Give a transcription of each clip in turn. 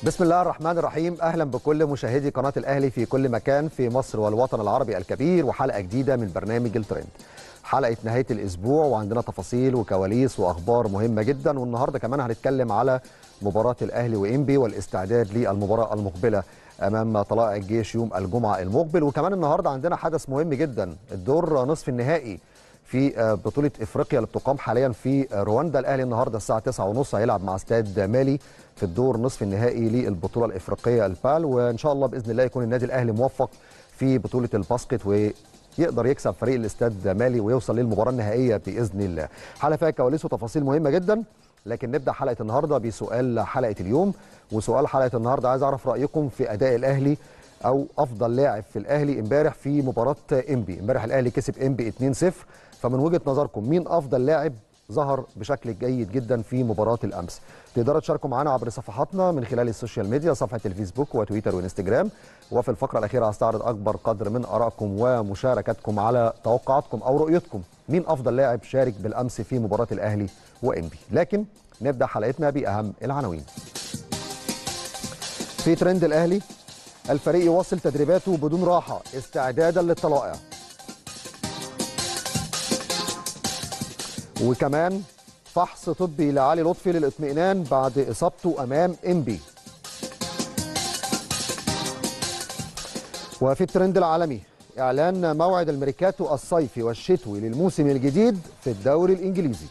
بسم الله الرحمن الرحيم اهلا بكل مشاهدي قناه الاهلي في كل مكان في مصر والوطن العربي الكبير وحلقه جديده من برنامج الترند حلقه نهايه الاسبوع وعندنا تفاصيل وكواليس واخبار مهمه جدا والنهارده كمان هنتكلم على مباراه الاهلي وانبي والاستعداد للمباراه المقبله امام طلائع الجيش يوم الجمعه المقبل وكمان النهارده عندنا حدث مهم جدا الدور نصف النهائي في بطولة افريقيا اللي بتقام حاليا في رواندا الاهلي النهارده الساعة 9:30 هيلعب مع استاد مالي في الدور نصف النهائي للبطولة الافريقية البال وان شاء الله باذن الله يكون النادي الاهلي موفق في بطولة الباسكت ويقدر يكسب فريق الاستاد مالي ويوصل للمباراة النهائية باذن الله. حلقة فيها كواليس وتفاصيل مهمة جدا لكن نبدا حلقة النهارده بسؤال حلقة اليوم وسؤال حلقة النهارده عايز اعرف رايكم في اداء الاهلي او افضل لاعب في الاهلي امبارح في مباراه انبي امبارح الاهلي كسب انبي 2-0 فمن وجهه نظركم مين افضل لاعب ظهر بشكل جيد جدا في مباراه الامس تقدروا تشاركوا معنا عبر صفحاتنا من خلال السوشيال ميديا صفحه الفيسبوك وتويتر وانستجرام وفي الفقره الاخيره هستعرض اكبر قدر من ارائكم ومشاركتكم على توقعاتكم او رؤيتكم مين افضل لاعب شارك بالامس في مباراه الاهلي وانبي لكن نبدا حلقتنا باهم العناوين في ترند الاهلي الفريق يواصل تدريباته بدون راحة استعدادا للطلائع وكمان فحص طبي لعلي لطفي للاطمئنان بعد إصابته أمام إنبي وفي الترند العالمي إعلان موعد الميركاتو الصيفي والشتوي للموسم الجديد في الدوري الإنجليزي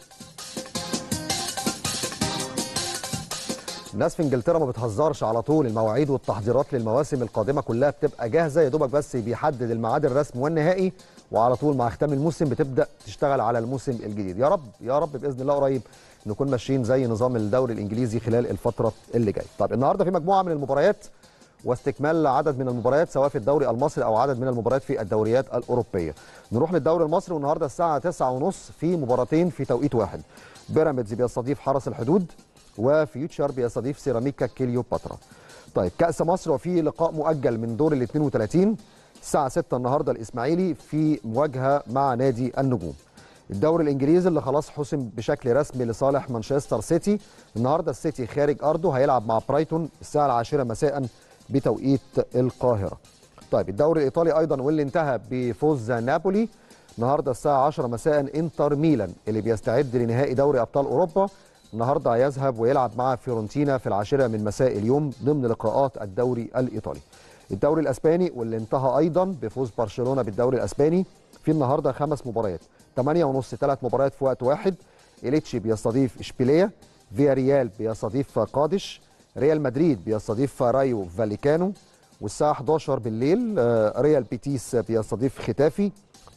الناس في انجلترا ما بتهزرش على طول المواعيد والتحضيرات للمواسم القادمه كلها بتبقى جاهزه يا دوبك بس بيحدد الميعاد الرسمي والنهائي وعلى طول مع ختام الموسم بتبدا تشتغل على الموسم الجديد يا رب يا رب باذن الله قريب نكون ماشيين زي نظام الدوري الانجليزي خلال الفتره اللي جايه طب النهارده في مجموعه من المباريات واستكمال عدد من المباريات سواء في الدوري المصري او عدد من المباريات في الدوريات الاوروبيه نروح للدوري المصري والنهارده الساعه 9:30 في مباراتين في توقيت واحد بيراميدز بيستضيف حرس الحدود وفيوتشر بيستضيف سيراميكا كليوباترا. طيب كأس مصر وفي لقاء مؤجل من دور ال 32 الساعة 6 النهارده الإسماعيلي في مواجهة مع نادي النجوم. الدوري الإنجليزي اللي خلاص حسم بشكل رسمي لصالح مانشستر سيتي، النهارده السيتي خارج أرضه هيلعب مع برايتون الساعة العاشرة مساء بتوقيت القاهرة. طيب الدوري الإيطالي أيضا واللي انتهى بفوز نابولي النهارده الساعة 10 مساء انتر ميلان اللي بيستعد لنهائي دوري أبطال أوروبا النهارده هيذهب ويلعب مع فيورنتينا في العاشره من مساء اليوم ضمن لقاءات الدوري الايطالي. الدوري الاسباني واللي انتهى ايضا بفوز برشلونه بالدوري الاسباني في النهارده خمس مباريات 8 ونص ثلاث مباريات في وقت واحد إليتشي بيستضيف اشبيليه فيا ريال بيستضيف قادش ريال مدريد بيستضيف رايو فاليكانو والساعه 11 بالليل ريال بيتيس بيستضيف ختافي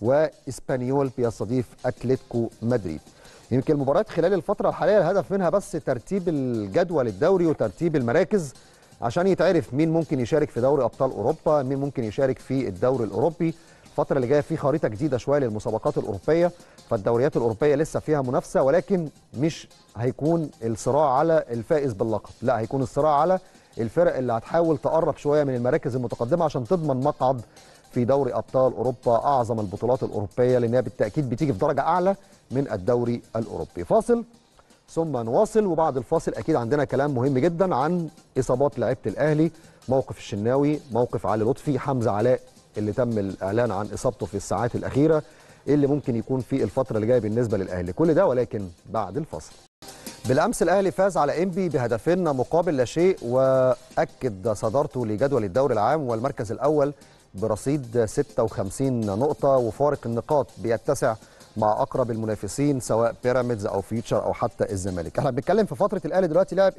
واسبانيول بيستضيف اتلتيكو مدريد يمكن المباريات خلال الفترة الحالية الهدف منها بس ترتيب الجدول الدوري وترتيب المراكز عشان يتعرف مين ممكن يشارك في دوري أبطال أوروبا مين ممكن يشارك في الدوري الأوروبي الفترة اللي جاية في خريطة جديدة شوية للمسابقات الأوروبية فالدوريات الأوروبية لسه فيها منافسة ولكن مش هيكون الصراع على الفائز باللقب لا هيكون الصراع على الفرق اللي هتحاول تقرب شوية من المراكز المتقدمة عشان تضمن مقعد في دوري ابطال اوروبا اعظم البطولات الاوروبيه لانها بالتاكيد بتيجي في درجه اعلى من الدوري الاوروبي فاصل ثم نواصل وبعد الفاصل اكيد عندنا كلام مهم جدا عن اصابات لعيبه الاهلي موقف الشناوي موقف علي لطفي حمزه علاء اللي تم الاعلان عن اصابته في الساعات الاخيره إيه اللي ممكن يكون في الفتره اللي جايه بالنسبه للاهلي كل ده ولكن بعد الفاصل بالامس الاهلي فاز على انبي بهدفين مقابل لا شيء واكد صدارته لجدول الدوري العام والمركز الاول برصيد 56 نقطة وفارق النقاط بيتسع مع أقرب المنافسين سواء بيراميدز أو فيوتشر أو حتى الزمالك احنا بنتكلم في فترة الأهلي دلوقتي لعب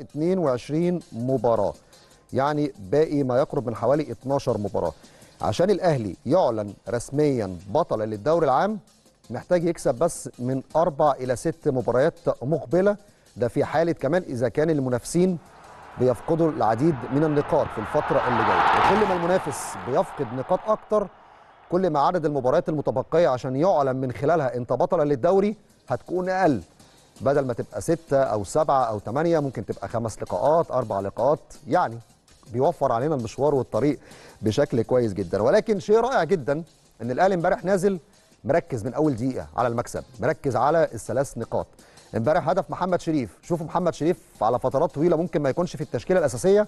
22 مباراة يعني باقي ما يقرب من حوالي 12 مباراة عشان الأهلي يعلن رسميا بطلا للدوري العام محتاج يكسب بس من أربع إلى ست مباريات مقبلة ده في حالة كمان إذا كان المنافسين بيفقدوا العديد من النقاط في الفترة اللي جاية وكل ما المنافس بيفقد نقاط أكتر كل ما عدد المباريات المتبقية عشان يعلن من خلالها أنت بطلا للدوري هتكون أقل بدل ما تبقى ستة أو سبعة أو ثمانية ممكن تبقى خمس لقاءات أربع لقاءات يعني بيوفر علينا المشوار والطريق بشكل كويس جدا ولكن شيء رائع جدا ان الاهلي امبارح نازل مركز من اول دقيقه على المكسب مركز على الثلاث نقاط امبارح هدف محمد شريف شوفوا محمد شريف على فترات طويله ممكن ما يكونش في التشكيله الاساسيه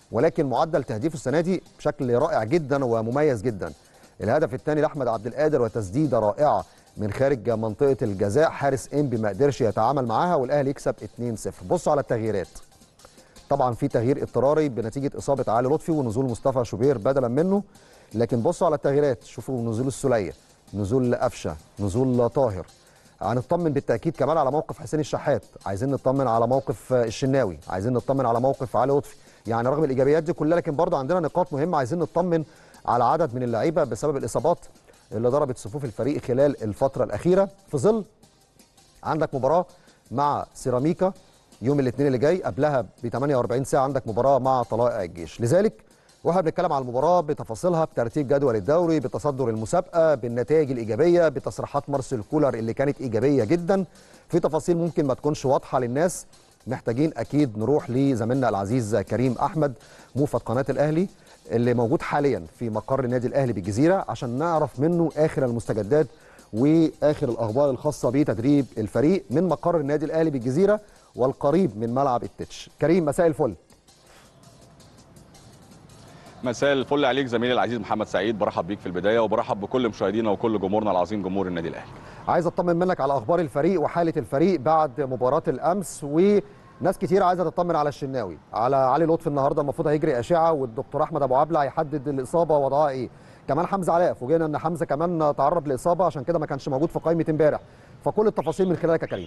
ولكن معدل تهديفه السنه دي بشكل رائع جدا ومميز جدا الهدف الثاني لاحمد عبد القادر وتسديده رائعه من خارج منطقه الجزاء حارس انبي ما قدرش يتعامل معاها والاهلي يكسب 2-0 بصوا على التغييرات طبعا في تغيير اضطراري بنتيجه اصابه علي لطفي ونزول مصطفى شوبير بدلا منه لكن بصوا على التغييرات شوفوا نزول السوليه نزول قفشه نزول طاهر هنطمن بالتاكيد كمان على موقف حسين الشحات عايزين نطمن على موقف الشناوي عايزين نطمن على موقف علي لطفي يعني رغم الايجابيات دي كلها لكن برضه عندنا نقاط مهمه عايزين نطمن على عدد من اللعيبه بسبب الاصابات اللي ضربت صفوف الفريق خلال الفتره الاخيره في ظل عندك مباراه مع سيراميكا يوم الاثنين اللي جاي قبلها ب 48 ساعه عندك مباراه مع طلائع الجيش لذلك واحنا بنتكلم على المباراه بتفاصيلها بترتيب جدول الدوري بتصدر المسابقه بالنتائج الايجابيه بتصريحات مارسيل كولر اللي كانت ايجابيه جدا في تفاصيل ممكن ما تكونش واضحه للناس محتاجين اكيد نروح لزميلنا العزيز كريم احمد موفد قناه الاهلي اللي موجود حاليا في مقر النادي الاهلي بالجزيره عشان نعرف منه اخر المستجدات واخر الاخبار الخاصه بتدريب الفريق من مقر النادي الاهلي بالجزيره والقريب من ملعب التتش كريم مساء الفل مساء الفل عليك زميلي العزيز محمد سعيد برحب بيك في البدايه وبرحب بكل مشاهدينا وكل جمهورنا العظيم جمهور النادي الاهلي عايز اطمن منك على اخبار الفريق وحاله الفريق بعد مباراه الامس وناس كتير عايزه تطمن على الشناوي على علي لطفي النهارده المفروض هيجري اشعه والدكتور احمد ابو عبله هيحدد الاصابه وضعها ايه كمان حمزه علاء فوجئنا ان حمزه كمان تعرض لاصابه عشان كده ما كانش موجود في قائمه امبارح فكل التفاصيل من خلالك يا كريم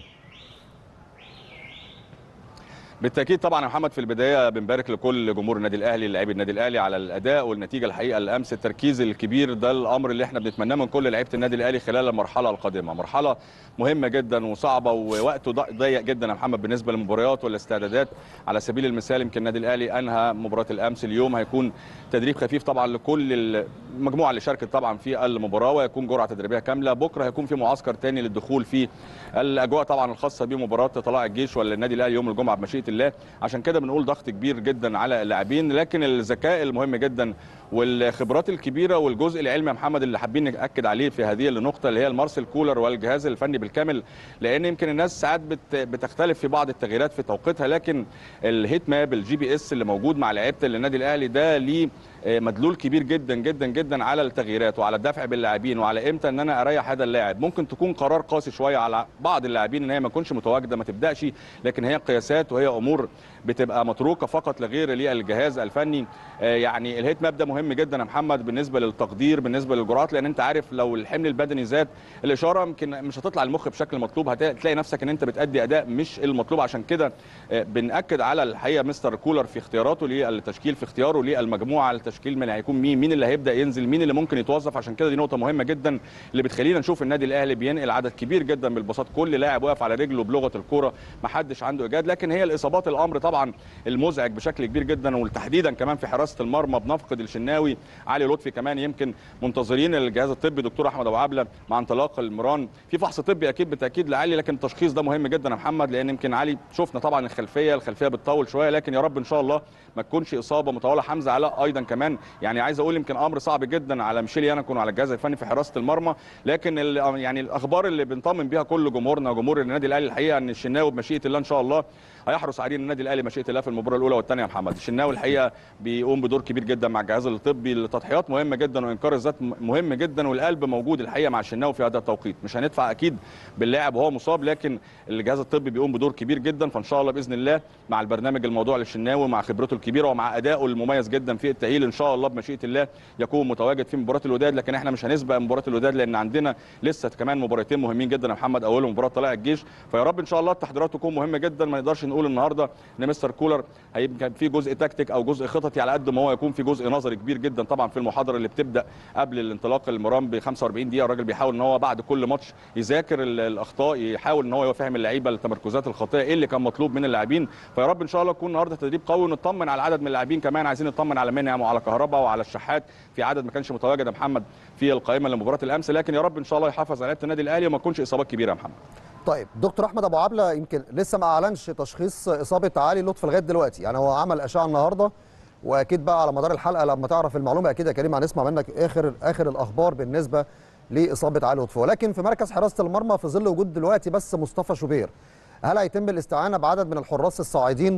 بالتاكيد طبعا يا محمد في البدايه بنبارك لكل جمهور النادي الاهلي لاعبي النادي الاهلي على الاداء والنتيجه الحقيقه الامس التركيز الكبير ده الامر اللي احنا بنتمناه من كل لعيبه النادي الاهلي خلال المرحله القادمه مرحله مهمه جدا وصعبه ووقته ضيق جدا يا محمد بالنسبه للمباريات والاستعدادات على سبيل المثال يمكن النادي الاهلي انهى مباراه الامس اليوم هيكون تدريب خفيف طبعا لكل المجموعه اللي شاركت طبعا في المباراه ويكون جرعه تدريبيه كامله بكره هيكون في معسكر ثاني للدخول في الاجواء طبعا الخاصه بمباراه طلائع الجيش ولا النادي الاهلي يوم الجمعه بمشيئه الله عشان كده بنقول ضغط كبير جدا على اللاعبين لكن الذكاء المهم جدا والخبرات الكبيره والجزء العلمي يا محمد اللي حابين ناكد عليه في هذه النقطه اللي هي المارسيل كولر والجهاز الفني بالكامل لان يمكن الناس ساعات بتختلف في بعض التغييرات في توقيتها لكن الهيت ماب الجي بي اس اللي موجود مع لعيبه النادي الاهلي ده ليه مدلول كبير جدا جدا جدا على التغييرات وعلى الدفع باللاعبين وعلى امتى ان انا اريح هذا اللاعب ممكن تكون قرار قاسي شويه على بعض اللاعبين ان هي ما تكونش متواجده ما تبداش لكن هي قياسات وهي امور بتبقى متروكه فقط لغير للجهاز الفني يعني الهيت ماب ده مهم جدا يا محمد بالنسبه للتقدير بالنسبه للجرعات لان انت عارف لو الحمل البدني زاد الاشاره يمكن مش هتطلع المخ بشكل مطلوب هتلاقي نفسك ان انت بتادي اداء مش المطلوب عشان كده بناكد على الحقيقه مستر كولر في اختياراته للتشكيل في اختياره للمجموعه التشكيل من هيكون مين مين اللي هيبدا ينزل مين اللي ممكن يتوظف عشان كده دي نقطه مهمه جدا اللي بتخلينا نشوف النادي الاهلي بينقل عدد كبير جدا من البساط كل لاعب واقف على رجله بلغه الكوره ما حدش عنده ايجاد لكن هي الاصابات الامر طبعا المزعج بشكل كبير جدا وتحديدا كمان في حراسه المرمى بنفقد الشناوي علي لطفي كمان يمكن منتظرين الجهاز الطبي دكتور احمد ابو عبله مع انطلاق المران في فحص طبي اكيد بالتاكيد لعلي لكن التشخيص ده مهم جدا يا محمد لان يمكن علي شفنا طبعا الخلفيه الخلفيه بتطول شويه لكن يا رب ان شاء الله ما تكونش اصابه مطوله حمزه علاء ايضا كمان يعني عايز اقول يمكن امر صعب جدا على ميشيل يانكون وعلى الجهاز الفني في حراسه المرمى لكن يعني الاخبار اللي بنطمن بيها كل جمهورنا وجمهور النادي الاهلي الحقيقه ان الشناوي بمشيئه الله ان شاء الله هيحرص عليه النادي الاهلي مشيئه الله في المباراه الاولى والثانيه يا محمد الشناوي الحقيقه بيقوم بدور كبير جدا مع الجهاز الطبي التضحيات مهمه جدا وانكار الذات مهم جدا والقلب موجود الحقيقه مع الشناوي في هذا التوقيت مش هندفع اكيد باللاعب وهو مصاب لكن الجهاز الطبي بيقوم بدور كبير جدا فان شاء الله باذن الله مع البرنامج الموضوع للشناوي مع خبرته الكبيره ومع ادائه المميز جدا في التاهيل ان شاء الله بمشيئه الله يكون متواجد في مباراه الوداد لكن احنا مش هنسبق مباراه الوداد لان عندنا لسه كمان مباراتين مهمين جدا يا محمد اولهم مباراه طلائع الجيش فيا رب ان شاء الله التحضيرات تكون مهمه جدا ما نقدرش نقول النهارده ان مستر كولر هيبقى في جزء تكتيك او جزء خططي على قد ما هو يكون في جزء نظري كبير جدا طبعا في المحاضره اللي بتبدا قبل الانطلاق المرام ب 45 دقيقه الراجل بيحاول ان هو بعد كل ماتش يذاكر الاخطاء يحاول ان هو يفهم اللعيبه التمركزات الخاطئه ايه اللي كان مطلوب من اللاعبين فيا رب ان شاء الله يكون النهارده تدريب قوي ونطمن على عدد من اللاعبين كمان عايزين نطمن على منعم وعلى كهربا وعلى الشحات في عدد ما كانش متواجد يا محمد في القائمه لمباراه الامس لكن يا رب ان شاء الله يحافظ على لعيبه النادي الاهلي وما تكونش اصابات كبيره يا محمد طيب دكتور احمد ابو عبله يمكن لسه ما اعلنش تشخيص اصابه علي لطفي لغايه دلوقتي يعني هو عمل اشعه النهارده واكيد بقى على مدار الحلقه لما تعرف المعلومه اكيد يا كريم هنسمع منك اخر اخر الاخبار بالنسبه لاصابه علي لطفي ولكن في مركز حراسه المرمى في ظل وجود دلوقتي بس مصطفى شوبير هل هيتم الاستعانه بعدد من الحراس الصاعدين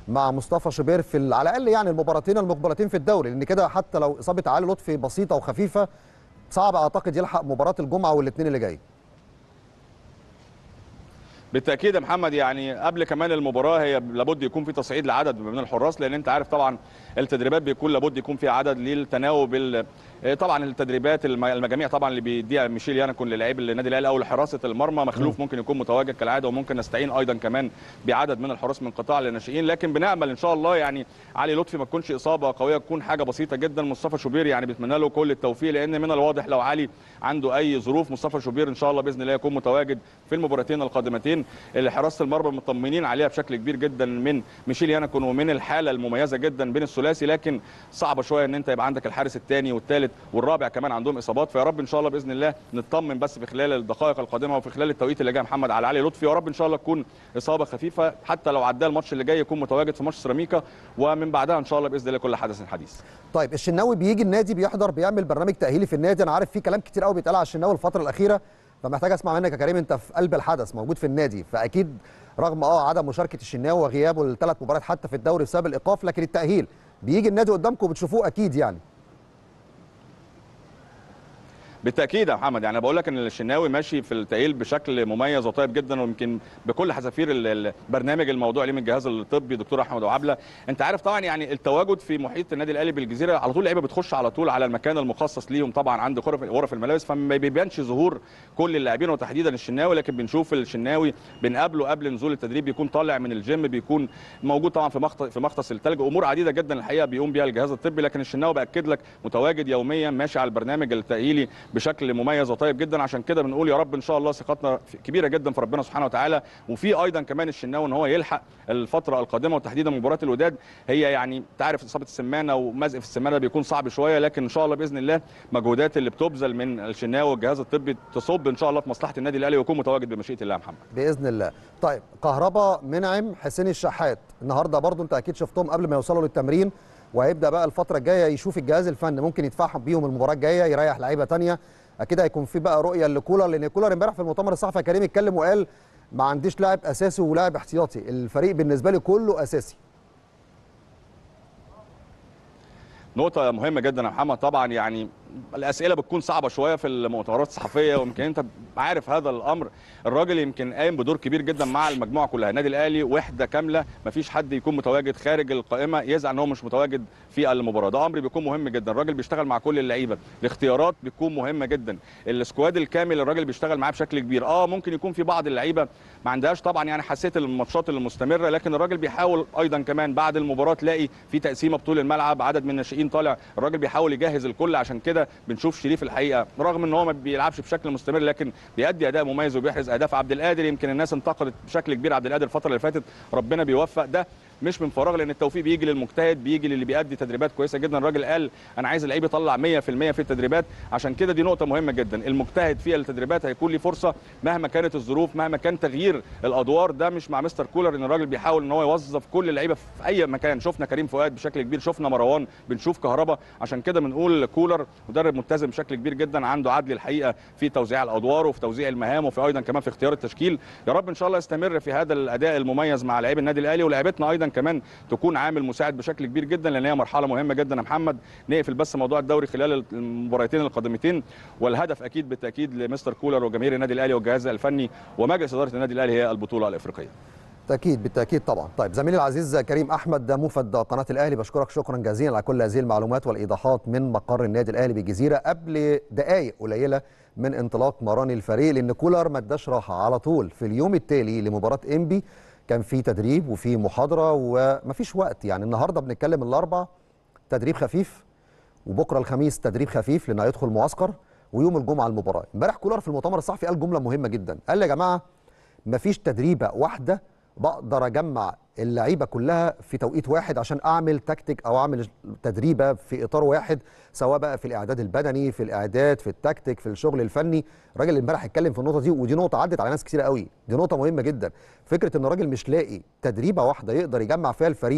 مع مصطفى شوبير في ال- على الاقل يعني المباراتين المقبلتين في الدوري لان كده حتى لو اصابه علي لطفي بسيطه وخفيفه صعب اعتقد يلحق مباراه الجمعه والاثنين اللي جاي بالتاكيد يا محمد يعني قبل كمان المباراه هي لابد يكون في تصعيد لعدد من الحراس لان انت عارف طبعا التدريبات بيكون لابد يكون في عدد للتناوب ال- طبعا التدريبات الم- المجاميع طبعا اللي بيديها ميشيل يانكون للاعيب النادي الاهلي او لحراسه المرمى مخلوف ممكن يكون متواجد كالعاده وممكن نستعين ايضا كمان بعدد من الحراس من قطاع الناشئين لكن بنامل ان شاء الله يعني علي لطفي ما تكونش اصابه قويه تكون حاجه بسيطه جدا مصطفى شوبير يعني بتمنى له كل التوفيق لان من الواضح لو علي عنده اي ظروف مصطفى شوبير ان شاء الله باذن الله يكون متواجد في المباراتين القادمتين اللي حراسه المرمى مطمنين عليها بشكل كبير جدا من ميشيل يانكون ومن الحاله المميزه جدا بين الثلاثي لكن صعبه شويه ان انت يبقى عندك الحارس الثاني والثالث والرابع كمان عندهم اصابات فيا رب ان شاء الله باذن الله نطمن بس في خلال الدقائق القادمه وفي خلال التوقيت اللي جاي محمد على علي لطفي يا رب ان شاء الله تكون اصابه خفيفه حتى لو عدى الماتش اللي جاي يكون متواجد في ماتش سيراميكا ومن بعدها ان شاء الله باذن الله كل حدث حديث طيب الشناوي بيجي النادي بيحضر بيعمل برنامج تاهيلي في النادي انا عارف في كلام كتير قوي بيتقال على الشناوي الفتره الاخيره فمحتاج اسمع منك يا كريم انت في قلب الحدث موجود في النادي فاكيد رغم اه عدم مشاركه الشناوي وغيابه لثلاث مباريات حتى في الدوري بسبب الايقاف لكن التاهيل بيجي النادي قدامكم وبتشوفوه اكيد يعني بالتاكيد يا محمد يعني بقول لك ان الشناوي ماشي في التاهيل بشكل مميز وطيب جدا ويمكن بكل حذافير ال- البرنامج الموضوع ليه من الجهاز الطبي دكتور احمد ابو عبله انت عارف طبعا يعني التواجد في محيط النادي الاهلي بالجزيره على طول اللعيبه بتخش على طول على المكان المخصص ليهم طبعا عند غرف غرف الملابس فما بيبانش ظهور كل اللاعبين وتحديدا الشناوي لكن بنشوف الشناوي بنقابله قبل نزول التدريب بيكون طالع من الجيم بيكون موجود طبعا في مختص في مختص الثلج امور عديده جدا الحقيقه بيقوم بيها الجهاز الطبي لكن الشناوي باكد لك متواجد يوميا ماشي على البرنامج التاهيلي بشكل مميز وطيب جدا عشان كده بنقول يا رب ان شاء الله ثقتنا في- كبيره جدا في ربنا سبحانه وتعالى وفي ايضا كمان الشناوي ان هو يلحق الفتره القادمه وتحديدا مباراه الوداد هي يعني تعرف اصابه السمانه ومزق في السمانه بيكون صعب شويه لكن ان شاء الله باذن الله مجهودات اللي بتبذل من الشناوي والجهاز الطبي تصب ان شاء الله في مصلحه النادي الاهلي ويكون متواجد بمشيئه الله يا محمد باذن الله طيب كهربا منعم حسين الشحات النهارده برضو انت اكيد شفتهم قبل ما يوصلوا للتمرين وهيبدا بقى الفتره الجايه يشوف الجهاز الفني ممكن يدفعهم بيهم المباراه الجايه يريح لعيبه تانية اكيد هيكون في بقى رؤيه لكولر لان كولر امبارح في المؤتمر الصحفي يا كريم اتكلم وقال ما عنديش لاعب اساسي ولاعب احتياطي الفريق بالنسبه لي كله اساسي نقطة مهمة جدا يا محمد طبعا يعني الأسئلة بتكون صعبة شوية في المؤتمرات الصحفية ويمكن أنت عارف هذا الأمر الراجل يمكن قايم بدور كبير جدا مع المجموعة كلها النادي الأهلي وحدة كاملة مفيش حد يكون متواجد خارج القائمة يزعل إن هو مش متواجد في المباراة ده أمر بيكون مهم جدا الراجل بيشتغل مع كل اللعيبة الاختيارات بتكون مهمة جدا السكواد الكامل الراجل بيشتغل معاه بشكل كبير اه ممكن يكون في بعض اللعيبة ما عندهاش طبعا يعني حسيت الماتشات المستمرة لكن الراجل بيحاول أيضا كمان بعد المباراة تلاقي في تقسيمة بطول الملعب عدد من الناشئين طالع الراجل بيحاول يجهز الكل عشان كده بنشوف شريف الحقيقه رغم ان هو ما بيلعبش بشكل مستمر لكن بيأدي اداء مميز وبيحرز اهداف عبد القادر يمكن الناس انتقدت بشكل كبير عبد القادر الفتره اللي فاتت ربنا بيوفق ده مش من فراغ لان التوفيق بيجي للمجتهد بيجي للي بيأدي تدريبات كويسه جدا الراجل قال انا عايز اللعيب يطلع 100% في التدريبات عشان كده دي نقطه مهمه جدا المجتهد في التدريبات هيكون ليه فرصه مهما كانت الظروف مهما كان تغيير الادوار ده مش مع مستر كولر ان الراجل بيحاول ان هو يوظف كل اللعيبه في اي مكان شفنا كريم فؤاد بشكل كبير شفنا مروان بنشوف كهربا عشان كده بنقول كولر مدرب ملتزم بشكل كبير جدا عنده عدل الحقيقه في توزيع الادوار وفي توزيع المهام وفي ايضا كمان في اختيار التشكيل يا رب ان شاء الله يستمر في هذا الاداء المميز مع لاعبي النادي الاهلي ولاعيبتنا ايضا كمان تكون عامل مساعد بشكل كبير جدا لان هي مرحله مهمه جدا يا محمد نقفل بس موضوع الدوري خلال المباراتين القادمتين والهدف اكيد بالتاكيد لمستر كولر وجماهير النادي الاهلي والجهاز الفني ومجلس اداره النادي الاهلي هي البطوله الافريقيه بالتاكيد بالتاكيد طبعا طيب زميلي العزيز كريم احمد ده موفد قناه الاهلي بشكرك شكرا جزيلا على كل هذه المعلومات والايضاحات من مقر النادي الاهلي بالجزيره قبل دقائق قليله من انطلاق مران الفريق لان كولر ما اداش راحه على طول في اليوم التالي لمباراه انبي كان في تدريب وفي محاضره ومفيش وقت يعني النهارده بنتكلم الاربع تدريب خفيف وبكره الخميس تدريب خفيف لانه هيدخل معسكر ويوم الجمعه المباراه امبارح كولر في المؤتمر الصحفي قال جمله مهمه جدا قال يا جماعه مفيش تدريبه واحده بقدر اجمع اللعيبه كلها في توقيت واحد عشان اعمل تكتيك او اعمل تدريبه في اطار واحد سواء بقى في الاعداد البدني في الاعداد في التكتيك في الشغل الفني الراجل امبارح اتكلم في النقطه دي ودي نقطه عدت على ناس كتير قوي دي نقطه مهمه جدا فكره ان الراجل مش لاقي تدريبه واحده يقدر يجمع فيها الفريق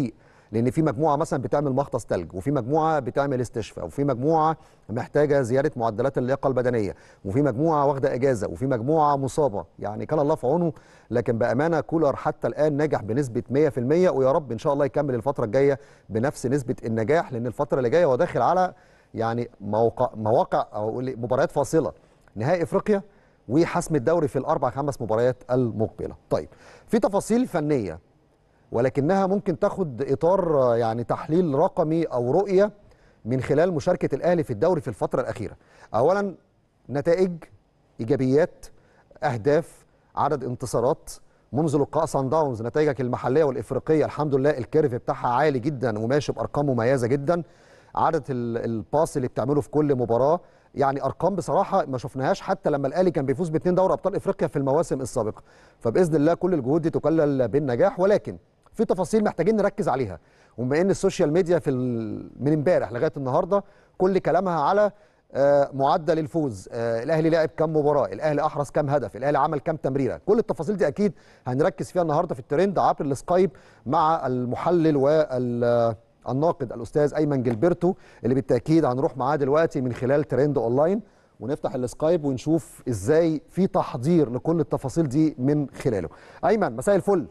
لان في مجموعه مثلا بتعمل مغطس ثلج وفي مجموعه بتعمل استشفاء وفي مجموعه محتاجه زياده معدلات اللياقه البدنيه وفي مجموعه واخده اجازه وفي مجموعه مصابه يعني كان الله في عونه لكن بامانه كولر حتى الان نجح بنسبه 100% ويا رب ان شاء الله يكمل الفتره الجايه بنفس نسبه النجاح لان الفتره اللي جايه هو داخل على يعني موقع مواقع او مباريات فاصله نهائي افريقيا وحسم الدوري في الاربع خمس مباريات المقبله. طيب في تفاصيل فنيه ولكنها ممكن تاخد اطار يعني تحليل رقمي او رؤيه من خلال مشاركه الاهلي في الدوري في الفتره الاخيره. اولا نتائج ايجابيات اهداف عدد انتصارات منذ لقاء سان داونز نتائجك المحليه والافريقيه الحمد لله الكيرف بتاعها عالي جدا وماشي بارقام مميزه جدا. عدد الباس اللي بتعمله في كل مباراه يعني ارقام بصراحه ما شفناهاش حتى لما الاهلي كان بيفوز باثنين دوري ابطال افريقيا في المواسم السابقه فباذن الله كل الجهود دي تكلل بالنجاح ولكن في تفاصيل محتاجين نركز عليها وبما ان السوشيال ميديا في من امبارح لغايه النهارده كل كلامها على معدل الفوز الاهلي لعب كام مباراه الاهلي احرز كام هدف الاهلي عمل كام تمريره كل التفاصيل دي اكيد هنركز فيها النهارده في الترند عبر السكايب مع المحلل وال الناقد الاستاذ ايمن جilberto اللي بالتاكيد هنروح معاه دلوقتي من خلال ترند اونلاين ونفتح السكايب ونشوف ازاي في تحضير لكل التفاصيل دي من خلاله ايمن مساء الفل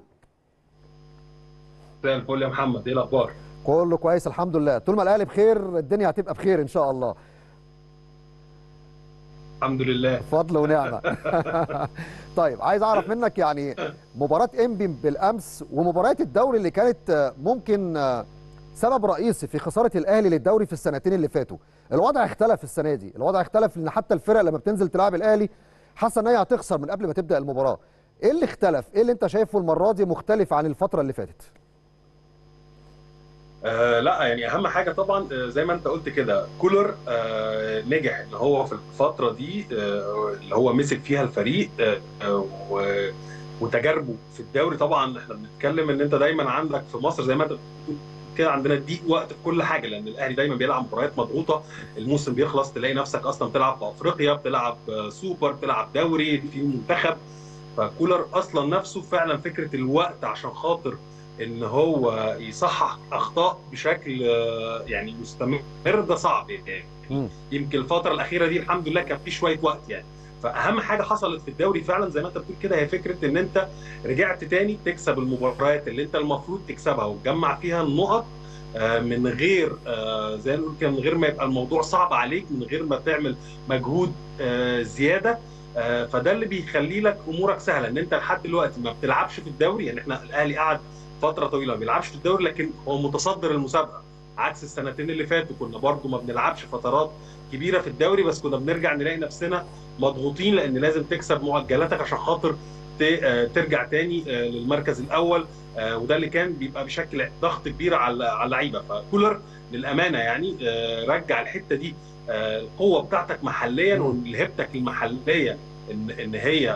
مساء الفل يا محمد ايه الاخبار كله كويس الحمد لله طول ما الاهلي بخير الدنيا هتبقى بخير ان شاء الله الحمد لله فضل ونعمه طيب عايز اعرف منك يعني مباراه انبي بالامس ومباريات الدوري اللي كانت ممكن سبب رئيسي في خساره الاهلي للدوري في السنتين اللي فاتوا الوضع اختلف السنه دي الوضع اختلف لان حتى الفرق لما بتنزل تلعب الاهلي حاسه ان هي هتخسر من قبل ما تبدا المباراه ايه اللي اختلف ايه اللي انت شايفه المره دي مختلف عن الفتره اللي فاتت آه لا يعني اهم حاجه طبعا آه زي ما انت قلت كده كولر آه نجح ان هو في الفتره دي آه اللي هو مسك فيها الفريق آه وتجاربه في الدوري طبعا احنا بنتكلم ان انت دايما عندك في مصر زي ما انت كده عندنا ضيق وقت في كل حاجه لان الاهلي دايما بيلعب مباريات مضغوطه الموسم بيخلص تلاقي نفسك اصلا بتلعب في افريقيا بتلعب سوبر بتلعب دوري في منتخب فكولر اصلا نفسه فعلا فكره الوقت عشان خاطر ان هو يصحح اخطاء بشكل يعني مستمر ده صعب يعني يمكن الفتره الاخيره دي الحمد لله كان في شويه وقت يعني فاهم حاجه حصلت في الدوري فعلا زي ما انت بتقول كده هي فكره ان انت رجعت تاني تكسب المباريات اللي انت المفروض تكسبها وتجمع فيها النقط من غير زي ما نقول كده من غير ما يبقى الموضوع صعب عليك من غير ما تعمل مجهود زياده فده اللي بيخلي لك امورك سهله ان انت لحد دلوقتي ما بتلعبش في الدوري يعني احنا الاهلي قعد فتره طويله ما بيلعبش في الدوري لكن هو متصدر المسابقه عكس السنتين اللي فاتوا كنا برضو ما بنلعبش فترات كبيره في الدوري بس كنا بنرجع نلاقي نفسنا مضغوطين لان لازم تكسب مؤجلاتك عشان خاطر ترجع تاني للمركز الاول وده اللي كان بيبقى بشكل ضغط كبير على اللعيبه فكولر للامانه يعني رجع الحته دي القوه بتاعتك محليا وهيبتك المحليه ان ان هي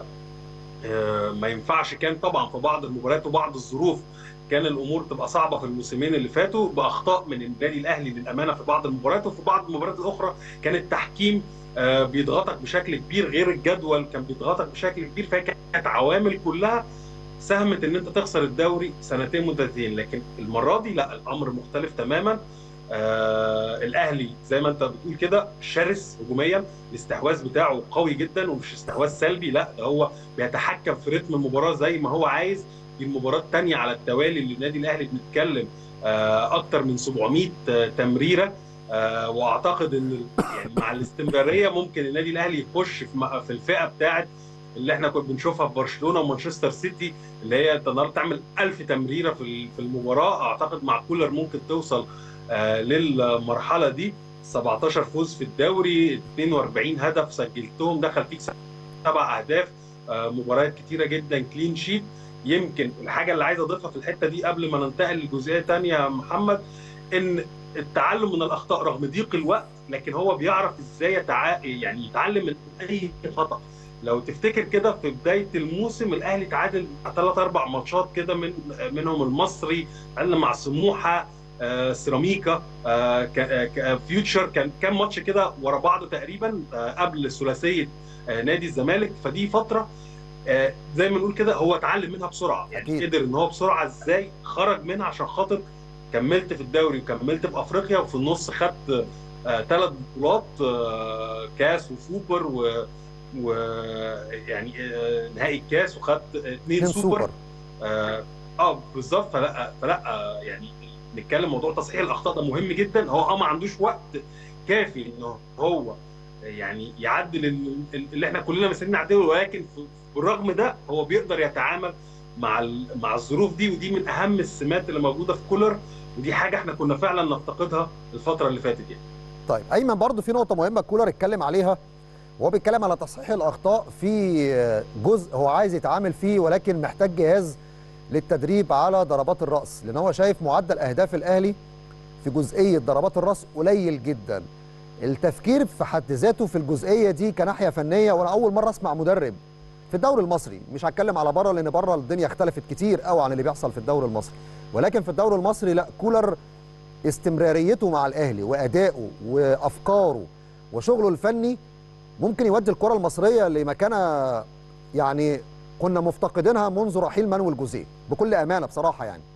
ما ينفعش كان طبعا في بعض المباريات وبعض الظروف كان الامور تبقى صعبه في الموسمين اللي فاتوا باخطاء من النادي الاهلي للامانه في بعض المباريات وفي بعض المباريات الاخرى كان التحكيم بيضغطك بشكل كبير غير الجدول كان بيضغطك بشكل كبير فهي كانت عوامل كلها ساهمت ان انت تخسر الدوري سنتين متتاليين لكن المره دي لا الامر مختلف تماما آه الاهلي زي ما انت بتقول كده شرس هجوميا الاستحواذ بتاعه قوي جدا ومش استحواذ سلبي لا ده هو بيتحكم في رتم المباراه زي ما هو عايز دي المباراه الثانيه على التوالي اللي النادي الاهلي بنتكلم آه اكتر من 700 آه تمريره آه واعتقد ان يعني مع الاستمراريه ممكن النادي الاهلي يخش في, في الفئه بتاعه اللي احنا كنا بنشوفها في برشلونه ومانشستر سيتي اللي هي انت النهارده تعمل 1000 تمريره في في المباراه اعتقد مع كولر ممكن توصل آه للمرحله دي 17 فوز في الدوري 42 هدف سجلتهم دخل فيك سبع اهداف آه مباريات كتيره جدا كلين شيت يمكن الحاجه اللي عايز اضيفها في الحته دي قبل ما ننتقل لجزئيه ثانيه يا محمد ان التعلم من الاخطاء رغم ضيق الوقت لكن هو بيعرف ازاي يتع... يعني يتعلم من اي خطا لو تفتكر كده في بدايه الموسم الاهلي تعادل ثلاث اربع ماتشات كده من منهم المصري تعادل مع سموحه آه سيراميكا آه فيوتشر كان كام ماتش كده ورا بعض تقريبا آه قبل ثلاثيه آه نادي الزمالك فدي فتره آه زي ما نقول كده هو اتعلم منها بسرعه يعني أكيد. قدر ان هو بسرعه ازاي خرج منها عشان خاطر كملت في الدوري وكملت في افريقيا وفي النص خدت ثلاث بطولات آه، كاس وسوبر و ويعني نهائي الكاس وخدت اثنين اتنين سوبر, سوبر اه, آه بالظبط فلا فلا آه، يعني نتكلم موضوع تصحيح الاخطاء ده مهم جدا هو اه ما عندوش وقت كافي ان هو يعني يعدل ال- اللي احنا كلنا مستنيين نعدله ولكن في- بالرغم ده هو بيقدر يتعامل مع ال- مع الظروف دي ودي من اهم السمات اللي موجوده في كولر ودي حاجه احنا كنا فعلا نفتقدها الفتره اللي فاتت يعني طيب ايمن برضو في نقطه مهمه كولر اتكلم عليها وهو بيتكلم على تصحيح الاخطاء في جزء هو عايز يتعامل فيه ولكن محتاج جهاز للتدريب على ضربات الراس لان هو شايف معدل اهداف الاهلي في جزئيه ضربات الراس قليل جدا التفكير في حد ذاته في الجزئيه دي كناحيه فنيه وانا اول مره اسمع مدرب في الدوري المصري مش هتكلم على بره لان بره الدنيا اختلفت كتير قوي عن اللي بيحصل في الدوري المصري ولكن في الدوري المصري لا كولر استمراريته مع الاهلي وادائه وافكاره وشغله الفني ممكن يودي الكره المصريه لمكانه يعني كنا مفتقدينها منذ رحيل مانويل جوزيه بكل امانه بصراحه يعني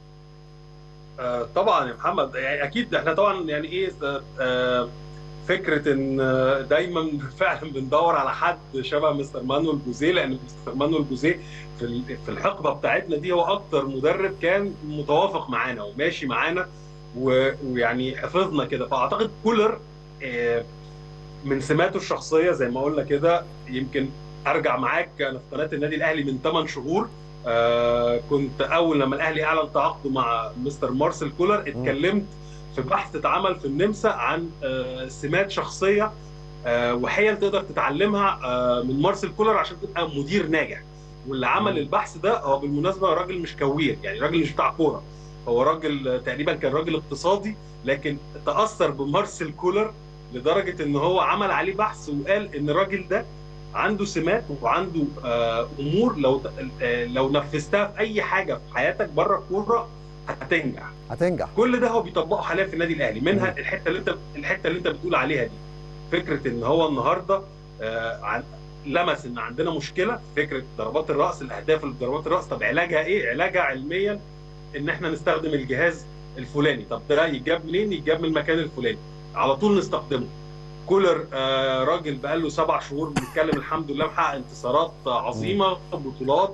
آه، طبعا يا محمد يعني اكيد احنا طبعا يعني ايه آه، فكره ان آه، دايما فعلا بندور على حد شبه مستر مانويل جوزيه لان مستر مانويل جوزيه في ال- في الحقبه بتاعتنا دي هو اكتر مدرب كان متوافق معانا وماشي معانا و- ويعني حفظنا كده فاعتقد كولر آه، من سماته الشخصيه زي ما قلنا كده يمكن ارجع معاك انا في قناه النادي الاهلي من 8 شهور آه كنت اول لما الاهلي اعلن تعاقده مع مستر مارسيل كولر اتكلمت في بحث اتعمل في النمسا عن آه سمات شخصيه آه وحيل تقدر تتعلمها آه من مارسيل كولر عشان تبقى مدير ناجح واللي عمل البحث ده هو بالمناسبه راجل مش كوير يعني راجل مش بتاع كوره هو راجل آه، تقريبا كان راجل اقتصادي لكن تاثر بمارسيل كولر لدرجه ان هو عمل عليه بحث وقال ان الراجل ده عنده سمات وعنده آه، امور لو آه، لو نفذتها في اي حاجه في حياتك بره الكوره هتنجح هتنجح كل ده هو بيطبقه حاليا في النادي الاهلي منها مم. الحته اللي انت الحته اللي انت بتقول عليها دي فكره ان هو النهارده آه، عن- لمس ان عندنا مشكله في فكره ضربات الراس الاهداف اللي في ضربات الراس طب علاجها ايه؟ علاجها علميا ان احنا نستخدم الجهاز الفلاني طب ده يتجاب منين؟ يتجاب من المكان الفلاني على طول نستخدمه كولر آه، راجل بقاله سبع شهور بنتكلم الحمد لله محقق انتصارات عظيمه بطولات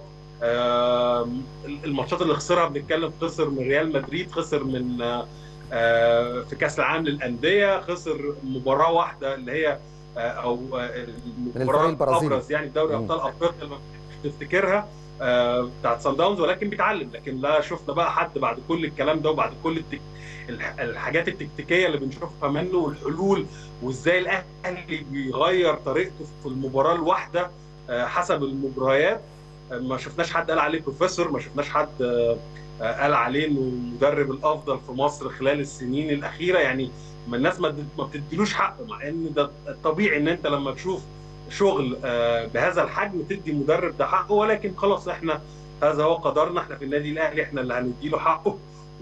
آه، الماتشات اللي خسرها بنتكلم خسر من ريال مدريد خسر من آه، آه، في كاس العالم للانديه خسر مباراه واحده اللي هي آه، او آه، المباراه البرازيلي. الابرز يعني في دوري مم. ابطال افريقيا اللي مش تفتكرها آه، بتاعت سان داونز ولكن بيتعلم لكن لا شفنا بقى حد بعد كل الكلام ده وبعد كل التك... الح- الحاجات التكتيكيه اللي بنشوفها منه والحلول وازاي الاهلي بيغير طريقته في المباراه الواحده آه، حسب المباريات آه، ما شفناش حد قال عليه بروفيسور ما شفناش حد آه، آه، قال عليه انه المدرب الافضل في مصر خلال السنين الاخيره يعني ما الناس ما ما بتديلوش حقه مع ان ده الطبيعي ان انت لما تشوف شغل آه، بهذا الحجم تدي مدرب ده حقه ولكن خلاص احنا هذا هو قدرنا احنا في النادي الاهلي احنا اللي هنديله حقه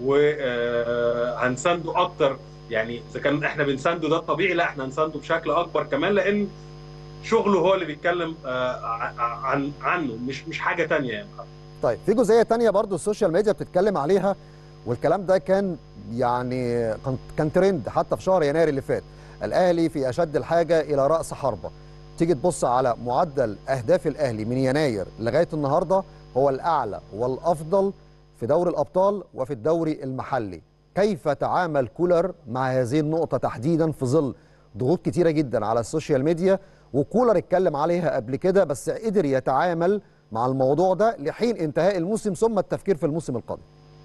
وهنسانده اكتر يعني اذا كان احنا بنسانده ده الطبيعي لا احنا هنسانده بشكل اكبر كمان لان شغله هو اللي بيتكلم آه، عن عنه مش مش حاجه تانية يعني طيب في جزئيه تانية برضو السوشيال ميديا بتتكلم عليها والكلام ده كان يعني كان كان ترند حتى في شهر يناير اللي فات الاهلي في اشد الحاجه الى راس حربه تيجي تبص على معدل اهداف الاهلي من يناير لغايه النهارده هو الاعلى والافضل في دوري الابطال وفي الدوري المحلي كيف تعامل كولر مع هذه النقطه تحديدا في ظل ضغوط كتيره جدا على السوشيال ميديا وكولر اتكلم عليها قبل كده بس قدر يتعامل مع الموضوع ده لحين انتهاء الموسم ثم التفكير في الموسم القادم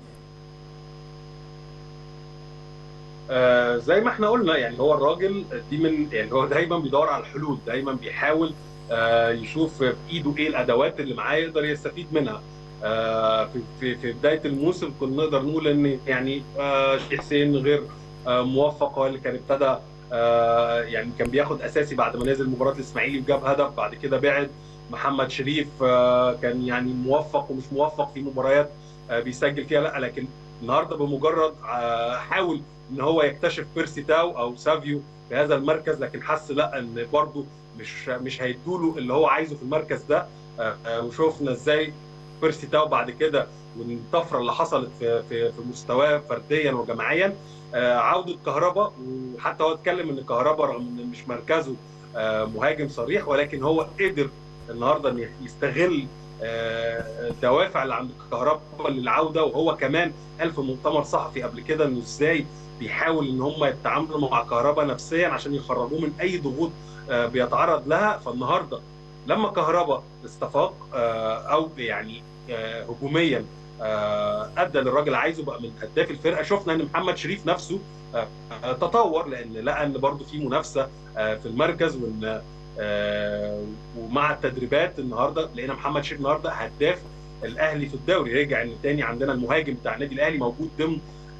آه زي ما احنا قلنا يعني هو الراجل دي من يعني هو دايما بيدور على الحلول دايما بيحاول آه يشوف في ايده ايه الادوات اللي معاه يقدر يستفيد منها آه في, في في بدايه الموسم كنا نقدر نقول ان يعني آه شيخ حسين غير آه موفق هو اللي كان ابتدى آه يعني كان بياخد اساسي بعد ما نزل مباراه الاسماعيلي وجاب هدف بعد كده بعد محمد شريف آه كان يعني موفق ومش موفق في مباريات آه بيسجل فيها لا لكن النهارده بمجرد آه حاول ان هو يكتشف بيرسي تاو او سافيو في هذا المركز لكن حس لا ان برضه مش مش هيدوله اللي هو عايزه في المركز ده آه، آه، وشوفنا ازاي بيرسي تاو بعد كده والطفره اللي حصلت في في في مستواه فرديا وجماعيا آه، عوده كهربا وحتى هو اتكلم ان كهربا رغم ان مش مركزه آه، مهاجم صريح ولكن هو قدر النهارده ان يستغل آه، الدوافع اللي عند كهربا للعوده وهو كمان قال في مؤتمر صحفي قبل كده انه ازاي بيحاول ان هم يتعاملوا مع كهربا نفسيا عشان يخرجوه من اي ضغوط آه، بيتعرض لها فالنهارده لما كهربا استفاق آه، او يعني آه، هجوميا آه، ادى للراجل عايزه بقى من هداف الفرقه شفنا ان محمد شريف نفسه آه، آه، تطور لان لقى ان برضه في منافسه آه، في المركز وان آه، ومع التدريبات النهارده لقينا محمد شريف النهارده هداف الاهلي في الدوري رجع ان تاني عندنا المهاجم بتاع النادي الاهلي موجود ضمن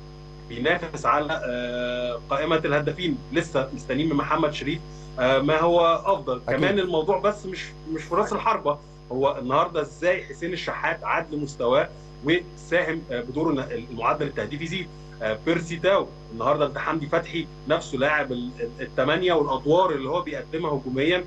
بينافس على آه، قائمه الهدافين لسه مستنيين من محمد شريف آه، ما هو افضل أكيد. كمان الموضوع بس مش مش في راس الحربه هو النهارده ازاي حسين الشحات عاد لمستواه وساهم آه، بدور إن المعدل التهديفي يزيد آه، بيرسي تاو النهارده انت حمدي فتحي نفسه لاعب ال- ال- الثمانيه والادوار اللي هو بيقدمها هجوميا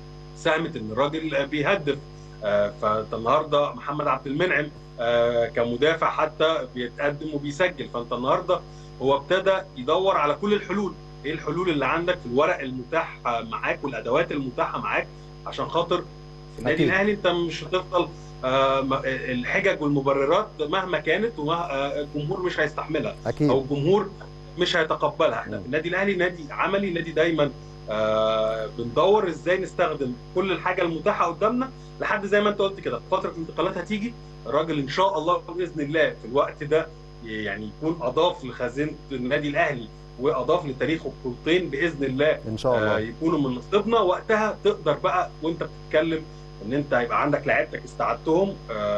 ساهمت ان الراجل آه، بيهدف آه، فانت النهارده محمد عبد المنعم آه، كمدافع حتى بيتقدم وبيسجل فانت النهارده هو ابتدى يدور على كل الحلول ايه الحلول اللي عندك في الورق المتاح آه، معاك والادوات المتاحه معاك عشان خاطر في النادي أكيد. الاهلي انت مش هتفضل آه، م- الحجج والمبررات مهما كانت والجمهور مش هيستحملها او اكيد الجمهور مش هيتقبلها احنا مم. في النادي الاهلي نادي عملي نادي دايما آه بندور ازاي نستخدم كل الحاجه المتاحه قدامنا لحد زي ما انت قلت كده فتره الانتقالات هتيجي الراجل ان شاء الله باذن الله في الوقت ده يعني يكون اضاف لخزينه النادي الاهلي واضاف لتاريخه بطولتين باذن الله ان شاء آه الله يكونوا من نصيبنا وقتها تقدر بقى وانت بتتكلم ان انت يبقى عندك لعيبتك استعدتهم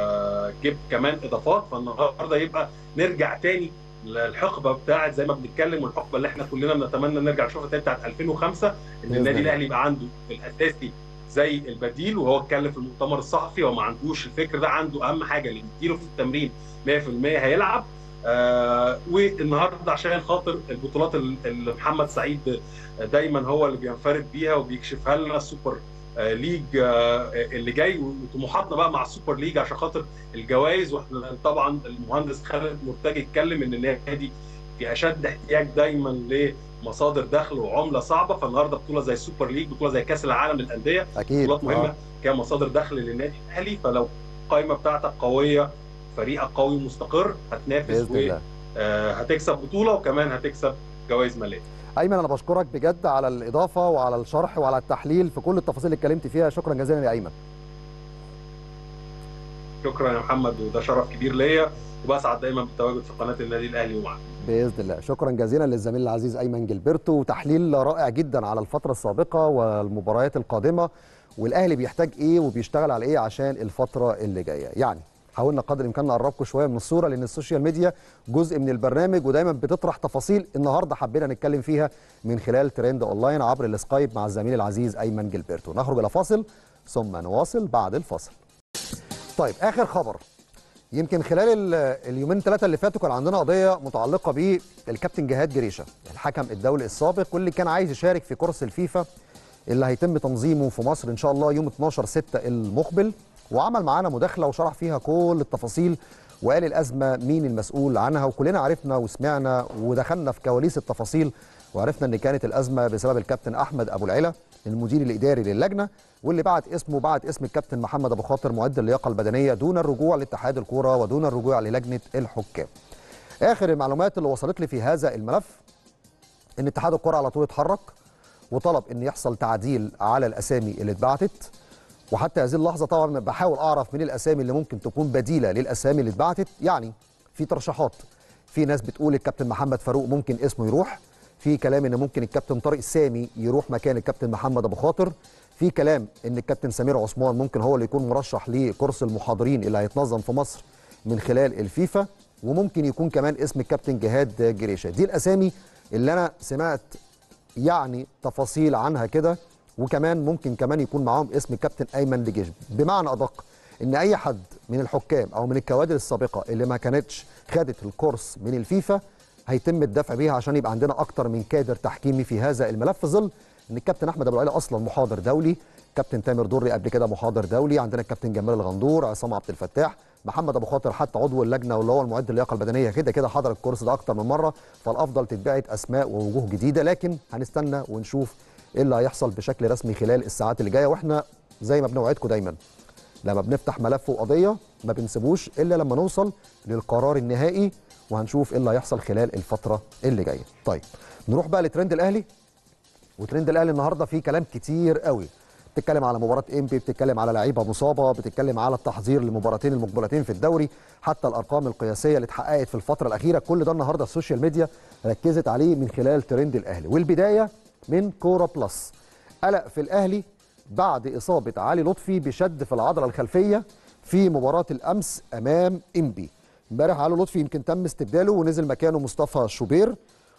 آه جبت كمان اضافات فالنهارده يبقى نرجع تاني للحقبه بتاعت زي ما بنتكلم والحقبه اللي احنا كلنا بنتمنى نرجع نشوفها تاني بتاعت 2005 ان بإذن النادي الله. الاهلي يبقى عنده في الاساسي زي البديل وهو اتكلم في المؤتمر الصحفي وما عندوش الفكر ده عنده اهم حاجه اللي يديله في التمرين 100% هيلعب آه والنهارده عشان خاطر البطولات اللي محمد سعيد دايما هو اللي بينفرد بيها وبيكشفها لنا السوبر آه، ليج آه، اللي جاي وطموحاتنا بقى مع السوبر ليج عشان خاطر الجوائز واحنا طبعا المهندس خالد مرتجي اتكلم ان النادي في اشد احتياج دايما لمصادر دخل وعمله صعبه فالنهارده بطوله زي السوبر ليج بطوله زي كاس العالم للانديه اكيد بطولات مهمه آه. كمصادر دخل للنادي الاهلي فلو القائمه بتاعتك قويه فريقك قوي ومستقر هتنافس باذن الله وهتكسب بطوله وكمان هتكسب جوائز ماليه ايمن انا بشكرك بجد على الاضافه وعلى الشرح وعلى التحليل في كل التفاصيل اللي اتكلمت فيها شكرا جزيلا يا ايمن شكرا يا محمد وده شرف كبير ليا وبسعد دايما بالتواجد في قناه النادي الاهلي ومعك باذن الله شكرا جزيلا للزميل العزيز ايمن جilberto وتحليل رائع جدا على الفتره السابقه والمباريات القادمه والاهلي بيحتاج ايه وبيشتغل على ايه عشان الفتره اللي جايه يعني حاولنا قدر الامكان نقربكم شويه من الصوره لان السوشيال ميديا جزء من البرنامج ودايما بتطرح تفاصيل النهارده حبينا نتكلم فيها من خلال ترند اونلاين عبر السكايب مع الزميل العزيز ايمن جilberto نخرج الى فاصل ثم نواصل بعد الفاصل طيب اخر خبر يمكن خلال ال- اليومين ثلاثه اللي فاتوا كان عندنا قضيه متعلقه بالكابتن جهاد جريشه الحكم الدولي السابق واللي كان عايز يشارك في كورس الفيفا اللي هيتم تنظيمه في مصر ان شاء الله يوم 12 6 المقبل وعمل معانا مداخله وشرح فيها كل التفاصيل وقال الازمه مين المسؤول عنها وكلنا عرفنا وسمعنا ودخلنا في كواليس التفاصيل وعرفنا ان كانت الازمه بسبب الكابتن احمد ابو العلا المدير الاداري للجنه واللي بعت اسمه بعت اسم الكابتن محمد ابو خاطر معد اللياقه البدنيه دون الرجوع لاتحاد الكوره ودون الرجوع للجنه الحكام. اخر المعلومات اللي وصلت لي في هذا الملف ان اتحاد الكوره على طول اتحرك وطلب ان يحصل تعديل على الاسامي اللي اتبعتت وحتى هذه اللحظه طبعا بحاول اعرف من الاسامي اللي ممكن تكون بديله للاسامي اللي اتبعتت يعني في ترشيحات في ناس بتقول الكابتن محمد فاروق ممكن اسمه يروح في كلام ان ممكن الكابتن طارق سامي يروح مكان الكابتن محمد ابو خاطر في كلام ان الكابتن سمير عثمان ممكن هو اللي يكون مرشح لكورس المحاضرين اللي هيتنظم في مصر من خلال الفيفا وممكن يكون كمان اسم الكابتن جهاد جريشه دي الاسامي اللي انا سمعت يعني تفاصيل عنها كده وكمان ممكن كمان يكون معاهم اسم الكابتن ايمن لجيش بمعنى ادق ان اي حد من الحكام او من الكوادر السابقه اللي ما كانتش خدت الكورس من الفيفا هيتم الدفع بيها عشان يبقى عندنا اكتر من كادر تحكيمي في هذا الملف في ظل ان الكابتن احمد ابو العلا اصلا محاضر دولي كابتن تامر دري قبل كده محاضر دولي عندنا الكابتن جمال الغندور عصام عبد الفتاح محمد ابو خاطر حتى عضو اللجنه واللي هو المعد اللياقه البدنيه كده كده حضر الكورس ده اكتر من مره فالافضل تتبعت اسماء ووجوه جديده لكن هنستنى ونشوف ايه اللي هيحصل بشكل رسمي خلال الساعات اللي جايه واحنا زي ما بنوعدكم دايما لما بنفتح ملف وقضيه ما بنسيبوش الا لما نوصل للقرار النهائي وهنشوف ايه اللي هيحصل خلال الفتره اللي جايه طيب نروح بقى لترند الاهلي وترند الاهلي النهارده فيه كلام كتير قوي بتتكلم على مباراه امبي بتتكلم على لعيبه مصابه بتتكلم على التحضير للمباراتين المقبلتين في الدوري حتى الارقام القياسيه اللي اتحققت في الفتره الاخيره كل ده النهارده السوشيال ميديا ركزت عليه من خلال ترند الاهلي والبدايه من كوره بلس قلق في الاهلي بعد اصابه علي لطفي بشد في العضله الخلفيه في مباراه الامس امام امبي امبارح علي لطفي يمكن تم استبداله ونزل مكانه مصطفى شوبير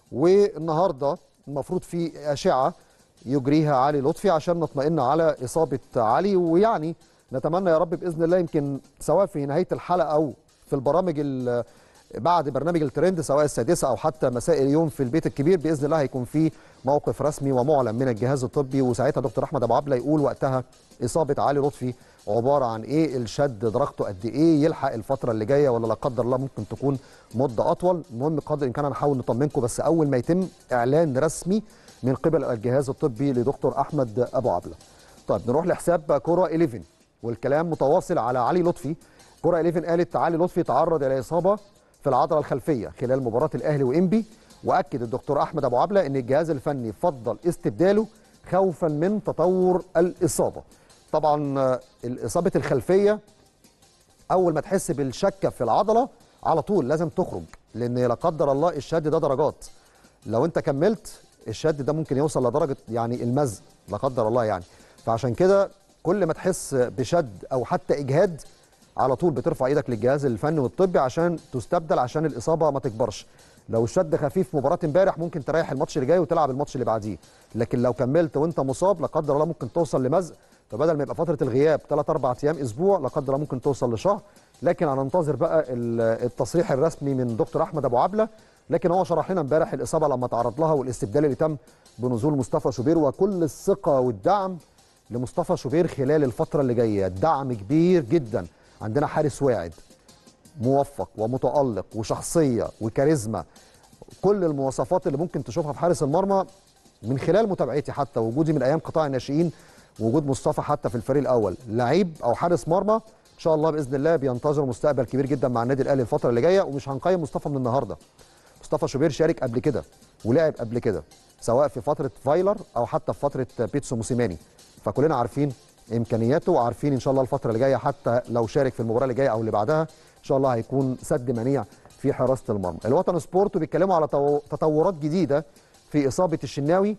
والنهارده المفروض في اشعه يجريها علي لطفي عشان نطمئن على اصابه علي ويعني نتمنى يا رب باذن الله يمكن سواء في نهايه الحلقه او في البرامج ال- بعد برنامج الترند سواء السادسه او حتى مساء اليوم في البيت الكبير باذن الله هيكون في موقف رسمي ومعلن من الجهاز الطبي وساعتها دكتور احمد ابو عبله يقول وقتها اصابه علي لطفي عباره عن ايه الشد درجته قد ايه يلحق الفتره اللي جايه ولا لا قدر الله ممكن تكون مده اطول المهم قدر الامكان هنحاول نطمنكم بس اول ما يتم اعلان رسمي من قبل الجهاز الطبي لدكتور احمد ابو عبله طيب نروح لحساب كوره 11 والكلام متواصل على علي لطفي كوره 11 قالت علي لطفي تعرض الى اصابه في العضله الخلفيه خلال مباراه الاهلي وانبي واكد الدكتور احمد ابو عبله ان الجهاز الفني فضل استبداله خوفا من تطور الاصابه طبعا آه، الاصابه الخلفيه اول ما تحس بالشكه في العضله على طول لازم تخرج لان لا قدر الله الشد ده درجات لو انت كملت الشد ده ممكن يوصل لدرجه يعني المزق لا قدر الله يعني فعشان كده كل ما تحس بشد او حتى اجهاد على طول بترفع ايدك للجهاز الفني والطبي عشان تستبدل عشان الاصابه ما تكبرش لو الشد خفيف مباراه امبارح ممكن تريح الماتش اللي جاي وتلعب الماتش اللي بعديه لكن لو كملت وانت مصاب لا قدر الله ممكن توصل لمزق فبدل ما يبقى فتره الغياب 3 4 ايام اسبوع لا قدر الله ممكن توصل لشهر لكن هننتظر بقى ال- التصريح الرسمي من دكتور احمد ابو عبله لكن هو شرح لنا امبارح الاصابه لما تعرض لها والاستبدال اللي تم بنزول مصطفى شوبير وكل الثقه والدعم لمصطفى شوبير خلال الفتره اللي جايه دعم كبير جدا عندنا حارس واعد موفق ومتالق وشخصيه وكاريزما كل المواصفات اللي ممكن تشوفها في حارس المرمى من خلال متابعتي حتى وجودي من ايام قطاع الناشئين ووجود مصطفى حتى في الفريق الاول لعيب او حارس مرمى ان شاء الله باذن الله بينتظر مستقبل كبير جدا مع النادي الاهلي الفتره اللي جايه ومش هنقيم مصطفى من النهارده مصطفى شوبير شارك قبل كده ولعب قبل كده سواء في فتره فايلر او حتى في فتره بيتسو موسيماني فكلنا عارفين امكانياته وعارفين ان شاء الله الفتره اللي جايه حتى لو شارك في المباراه اللي جايه او اللي بعدها ان شاء الله هيكون سد منيع في حراسه المرمى الوطن سبورت بيتكلموا على تو- تطورات جديده في اصابه الشناوي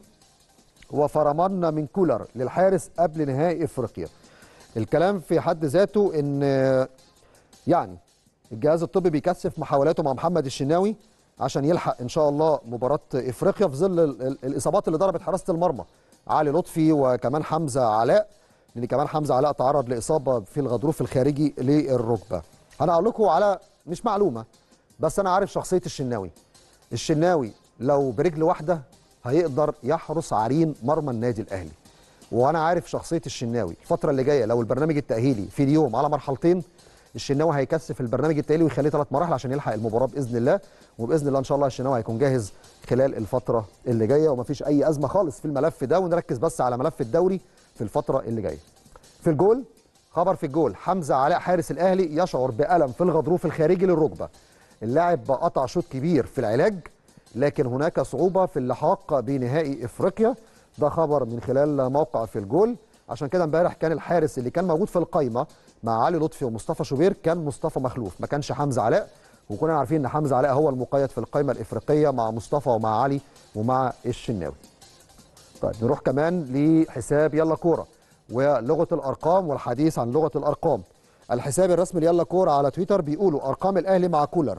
وفرمان من كولر للحارس قبل نهائي افريقيا الكلام في حد ذاته ان يعني الجهاز الطبي بيكثف محاولاته مع محمد الشناوي عشان يلحق ان شاء الله مباراه افريقيا في ظل ال- ال- الاصابات اللي ضربت حراسه المرمى علي لطفي وكمان حمزه علاء لان كمان حمزه علاء تعرض لاصابه في الغضروف الخارجي للركبه انا اقول لكم على مش معلومه بس انا عارف شخصيه الشناوي الشناوي لو برجل واحده هيقدر يحرس عرين مرمى النادي الاهلي وانا عارف شخصيه الشناوي الفتره اللي جايه لو البرنامج التاهيلي في اليوم على مرحلتين الشناوي هيكثف البرنامج التاهيلي ويخليه ثلاث مراحل عشان يلحق المباراه باذن الله وباذن الله ان شاء الله الشناوي هيكون جاهز خلال الفتره اللي جايه ومفيش اي ازمه خالص في الملف ده ونركز بس على ملف الدوري في الفتره اللي جايه في الجول خبر في الجول حمزه علاء حارس الاهلي يشعر بالم في الغضروف الخارجي للركبه اللاعب قطع شوط كبير في العلاج لكن هناك صعوبه في اللحاق بنهائي افريقيا ده خبر من خلال موقع في الجول عشان كده امبارح كان الحارس اللي كان موجود في القايمه مع علي لطفي ومصطفى شوبير كان مصطفى مخلوف ما كانش حمزه علاء وكنا عارفين ان حمزه علاء هو المقيد في القايمه الافريقيه مع مصطفى ومع علي ومع الشناوي طيب نروح كمان لحساب يلا كوره ولغه الارقام والحديث عن لغه الارقام الحساب الرسمي ليلا كوره على تويتر بيقولوا ارقام الاهلي مع كولر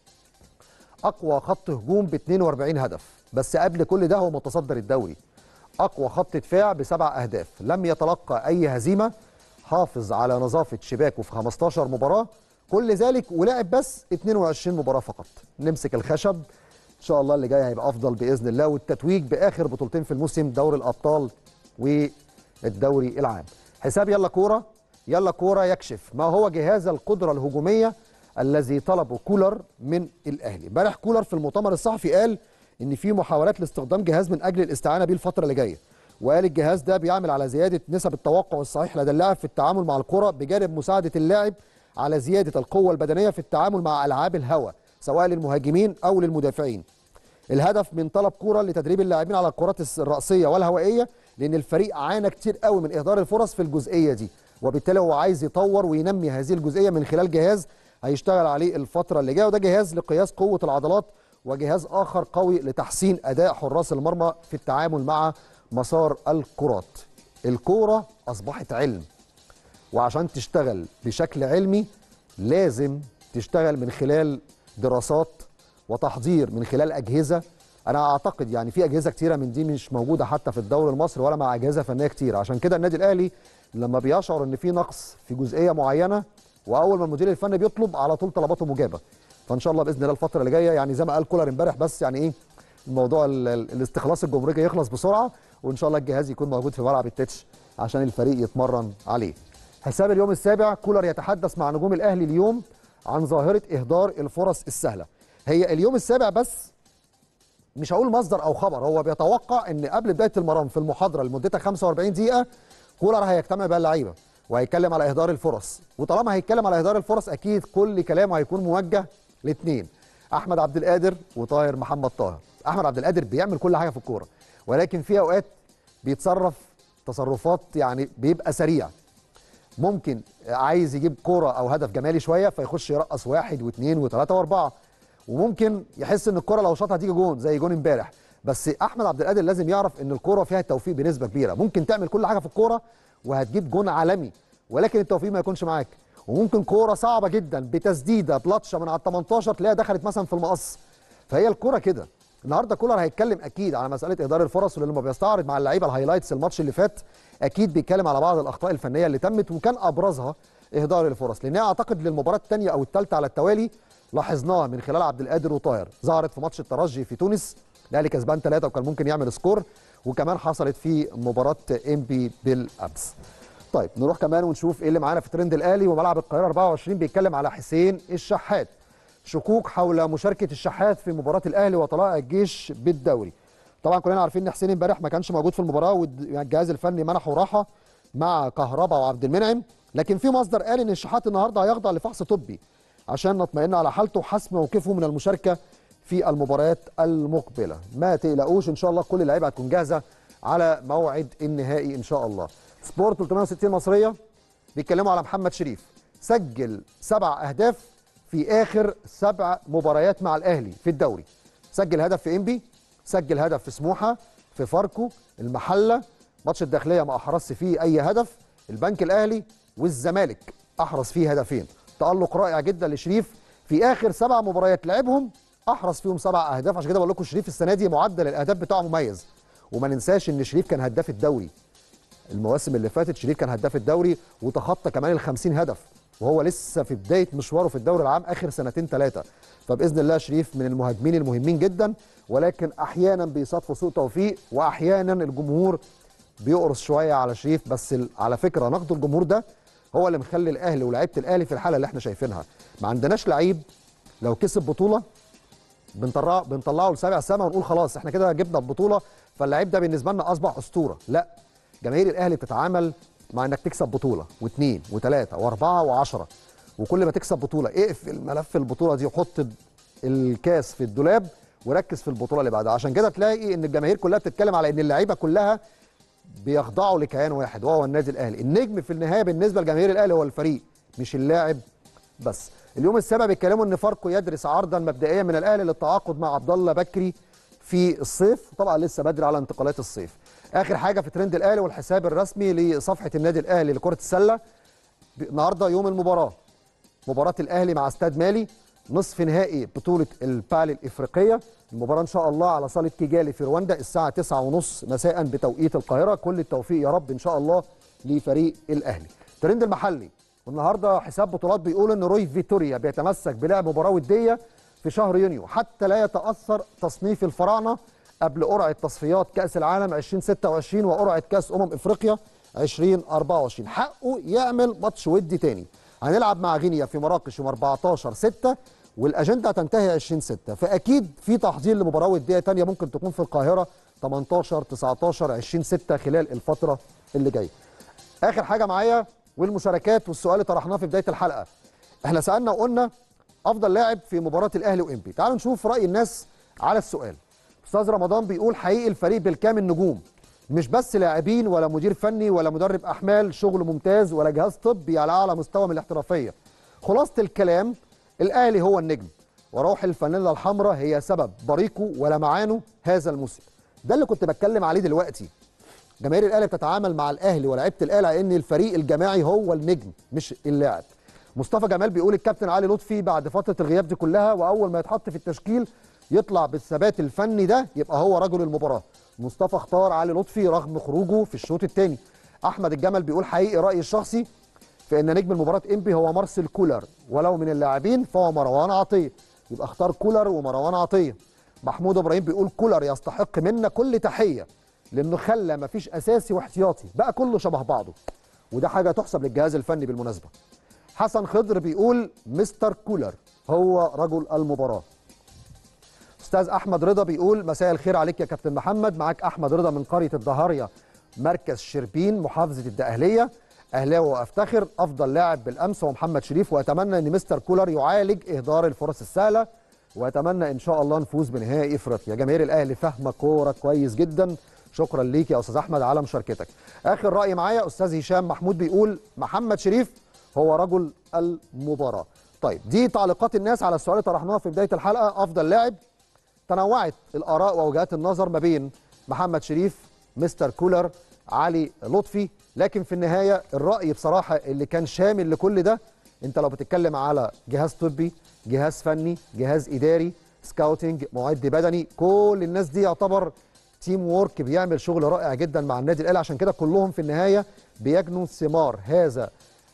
اقوى خط هجوم ب 42 هدف بس قبل كل ده هو متصدر الدوري اقوى خط دفاع بسبع اهداف لم يتلقى اي هزيمه حافظ على نظافه شباكه في 15 مباراه كل ذلك ولعب بس 22 مباراه فقط نمسك الخشب ان شاء الله اللي جاي هيبقى افضل باذن الله والتتويج باخر بطولتين في الموسم دوري الابطال الدوري العام حساب يلا كوره يلا كوره يكشف ما هو جهاز القدره الهجوميه الذي طلبه كولر من الاهلي امبارح كولر في المؤتمر الصحفي قال ان في محاولات لاستخدام جهاز من اجل الاستعانه به الفتره اللي جايه وقال الجهاز ده بيعمل على زياده نسب التوقع الصحيح لدى اللاعب في التعامل مع الكره بجانب مساعده اللاعب على زياده القوه البدنيه في التعامل مع العاب الهوا سواء للمهاجمين او للمدافعين الهدف من طلب كوره لتدريب اللاعبين على الكرات الرأسية والهوائية لأن الفريق عانى كتير قوي من إهدار الفرص في الجزئية دي وبالتالي هو عايز يطور وينمي هذه الجزئية من خلال جهاز هيشتغل عليه الفترة اللي جاية وده جهاز لقياس قوة العضلات وجهاز آخر قوي لتحسين أداء حراس المرمى في التعامل مع مسار الكرات الكورة أصبحت علم وعشان تشتغل بشكل علمي لازم تشتغل من خلال دراسات وتحضير من خلال اجهزه انا اعتقد يعني في اجهزه كتيره من دي مش موجوده حتى في الدوري المصري ولا مع اجهزه فنيه كتير عشان كده النادي الاهلي لما بيشعر ان في نقص في جزئيه معينه واول ما المدير الفني بيطلب على طول طلباته مجابه فان شاء الله باذن الله الفتره اللي جايه يعني زي ما قال كولر امبارح بس يعني ايه الموضوع ال- ال- الاستخلاص الجمركي يخلص بسرعه وان شاء الله الجهاز يكون موجود في ملعب التتش عشان الفريق يتمرن عليه حساب اليوم السابع كولر يتحدث مع نجوم الاهلي اليوم عن ظاهره اهدار الفرص السهله هي اليوم السابع بس مش هقول مصدر او خبر هو بيتوقع ان قبل بدايه المران في المحاضره لمدتها 45 دقيقه كولر هيجتمع بقى اللعيبه وهيتكلم على اهدار الفرص وطالما هيتكلم على اهدار الفرص اكيد كل كلامه هيكون موجه لاثنين احمد عبد القادر وطاهر محمد طاهر احمد عبد القادر بيعمل كل حاجه في الكوره ولكن في اوقات بيتصرف تصرفات يعني بيبقى سريع ممكن عايز يجيب كوره او هدف جمالي شويه فيخش يرقص واحد واثنين وثلاثه واربعه وممكن يحس ان الكره لو شاطها هتيجي جون زي جون امبارح بس احمد عبد القادر لازم يعرف ان الكوره فيها التوفيق بنسبه كبيره ممكن تعمل كل حاجه في الكوره وهتجيب جون عالمي ولكن التوفيق ما يكونش معاك وممكن كوره صعبه جدا بتسديده بلطشه من على ال 18 تلاقيها دخلت مثلا في المقص فهي الكوره كده النهارده كولر هيتكلم اكيد على مساله اهدار الفرص ولما بيستعرض مع اللعيبه الهايلايتس الماتش اللي فات اكيد بيتكلم على بعض الاخطاء الفنيه اللي تمت وكان ابرزها اهدار الفرص لانها اعتقد للمباراه الثانيه او الثالثه على التوالي لاحظناها من خلال عبد القادر وطاهر ظهرت في ماتش الترجي في تونس الاهلي كسبان ثلاثه وكان ممكن يعمل سكور وكمان حصلت في مباراه ام بي بالامس طيب نروح كمان ونشوف ايه اللي معانا في ترند الاهلي وملعب القاهره 24 بيتكلم على حسين الشحات شكوك حول مشاركه الشحات في مباراه الاهلي وطلائع الجيش بالدوري طبعا كلنا عارفين ان حسين امبارح ما كانش موجود في المباراه والجهاز الفني منحه راحه مع كهربا وعبد المنعم لكن في مصدر قال ان الشحات النهارده هيخضع لفحص طبي عشان نطمئن على حالته وحسم موقفه من المشاركه في المباريات المقبله ما تقلقوش ان شاء الله كل اللعيبه هتكون جاهزه على موعد النهائي ان شاء الله سبورت 360 مصريه بيتكلموا على محمد شريف سجل سبع اهداف في اخر سبع مباريات مع الاهلي في الدوري سجل هدف في انبي سجل هدف في سموحه في فاركو المحله ماتش الداخليه ما احرزش فيه اي هدف البنك الاهلي والزمالك احرز فيه هدفين تالق رائع جدا لشريف في اخر سبع مباريات لعبهم احرز فيهم سبع اهداف عشان كده بقول لكم شريف السنه دي معدل الاهداف بتاعه مميز وما ننساش ان شريف كان هداف الدوري المواسم اللي فاتت شريف كان هداف الدوري وتخطى كمان ال 50 هدف وهو لسه في بدايه مشواره في الدوري العام اخر سنتين ثلاثه فباذن الله شريف من المهاجمين المهمين جدا ولكن احيانا بيصادفوا سوء توفيق واحيانا الجمهور بيقرص شويه على شريف بس ال- على فكره نقد الجمهور ده هو اللي مخلي الاهلي ولاعيبه الاهلي في الحاله اللي احنا شايفينها ما عندناش لعيب لو كسب بطوله بنطلعه بنطلعه لسابع سما ونقول خلاص احنا كده جبنا البطوله فاللعيب ده بالنسبه لنا اصبح اسطوره لا جماهير الاهلي بتتعامل مع انك تكسب بطوله واثنين وثلاثه واربعه وعشره وكل ما تكسب بطوله اقفل ملف البطوله دي وحط الكاس في الدولاب وركز في البطوله اللي بعدها عشان كده تلاقي ان الجماهير كلها بتتكلم على ان اللعيبه كلها بيخضعوا لكيان واحد وهو النادي الاهلي النجم في النهايه بالنسبه لجماهير الاهلي هو الفريق مش اللاعب بس اليوم السابع بيتكلموا ان فاركو يدرس عرضا مبدئيا من الاهلي للتعاقد مع عبد الله بكري في الصيف طبعا لسه بدري على انتقالات الصيف اخر حاجه في ترند الاهلي والحساب الرسمي لصفحه النادي الاهلي لكره السله النهارده يوم المباراه مباراه الاهلي مع استاد مالي نصف نهائي بطوله البال الافريقيه المباراه ان شاء الله على صاله كيجالي في رواندا الساعه 9:30 مساء بتوقيت القاهره كل التوفيق يا رب ان شاء الله لفريق الاهلي ترند المحلي والنهارده حساب بطولات بيقول ان روي فيتوريا بيتمسك بلعب مباراه وديه في شهر يونيو حتى لا يتاثر تصنيف الفراعنه قبل قرعه تصفيات كاس العالم 2026 وقرعه كاس امم افريقيا 2024 حقه يعمل ماتش ودي تاني هنلعب مع غينيا في مراكش يوم 14 6 والاجنده هتنتهي 20 6 فاكيد في تحضير لمباراه وديه تانيه ممكن تكون في القاهره 18 19 20 6 خلال الفتره اللي جايه اخر حاجه معايا والمشاركات والسؤال اللي طرحناه في بدايه الحلقه احنا سالنا وقلنا افضل لاعب في مباراه الاهلي وانبي تعالوا نشوف راي الناس على السؤال استاذ رمضان بيقول حقيقي الفريق بالكامل نجوم مش بس لاعبين ولا مدير فني ولا مدرب احمال شغل ممتاز ولا جهاز طبي على اعلى مستوى من الاحترافيه خلاصه الكلام الاهلي هو النجم وروح الفانيلا الحمراء هي سبب بريقه ولمعانه هذا الموسم ده اللي كنت بتكلم عليه دلوقتي جماهير الاهلي بتتعامل مع الاهلي ولاعيبه الاهلي على ان الفريق الجماعي هو النجم مش اللاعب مصطفى جمال بيقول الكابتن علي لطفي بعد فتره الغياب دي كلها واول ما يتحط في التشكيل يطلع بالثبات الفني ده يبقى هو رجل المباراه مصطفى اختار علي لطفي رغم خروجه في الشوط الثاني احمد الجمل بيقول حقيقي رايي الشخصي في ان نجم المباراه انبي هو مارسيل كولر ولو من اللاعبين فهو مروان عطيه يبقى اختار كولر ومروان عطيه محمود ابراهيم بيقول كولر يستحق منا كل تحيه لانه خلى مفيش اساسي واحتياطي بقى كله شبه بعضه وده حاجه تحسب للجهاز الفني بالمناسبه حسن خضر بيقول مستر كولر هو رجل المباراه استاذ احمد رضا بيقول مساء الخير عليك يا كابتن محمد معاك احمد رضا من قريه الدهاريه مركز شربين محافظه الدقهليه اهلاوي وافتخر افضل لاعب بالامس هو محمد شريف واتمنى ان مستر كولر يعالج اهدار الفرص السهله واتمنى ان شاء الله نفوز بنهائي افريقيا جماهير الاهلي فاهمه كوره كويس جدا شكرا ليك يا استاذ احمد على مشاركتك اخر راي معايا استاذ هشام محمود بيقول محمد شريف هو رجل المباراه طيب دي تعليقات الناس على السؤال اللي طرحناه في بدايه الحلقه افضل لاعب تنوعت الاراء ووجهات النظر ما بين محمد شريف مستر كولر علي لطفي لكن في النهايه الراي بصراحه اللي كان شامل لكل ده انت لو بتتكلم على جهاز طبي جهاز فني جهاز اداري سكاوتنج معد بدني كل الناس دي يعتبر تيم وورك بيعمل شغل رائع جدا مع النادي الاهلي عشان كده كلهم في النهايه بيجنوا ثمار هذا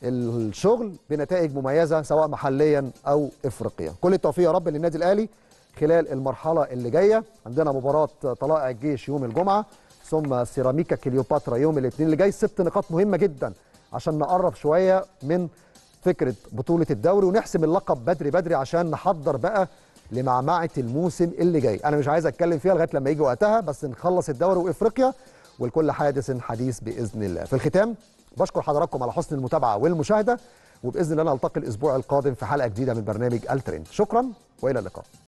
الشغل بنتائج مميزه سواء محليا او افريقيا كل التوفيق يا رب للنادي الاهلي خلال المرحله اللي جايه عندنا مباراه طلائع الجيش يوم الجمعه ثم سيراميكا كليوباترا يوم الاثنين اللي جاي ست نقاط مهمه جدا عشان نقرب شويه من فكره بطوله الدوري ونحسم اللقب بدري بدري عشان نحضر بقى لمعمعه الموسم اللي جاي انا مش عايز اتكلم فيها لغايه لما يجي وقتها بس نخلص الدوري وافريقيا ولكل حادث حديث باذن الله في الختام بشكر حضراتكم على حسن المتابعه والمشاهده وباذن الله نلتقي الاسبوع القادم في حلقه جديده من برنامج الترند شكرا والى اللقاء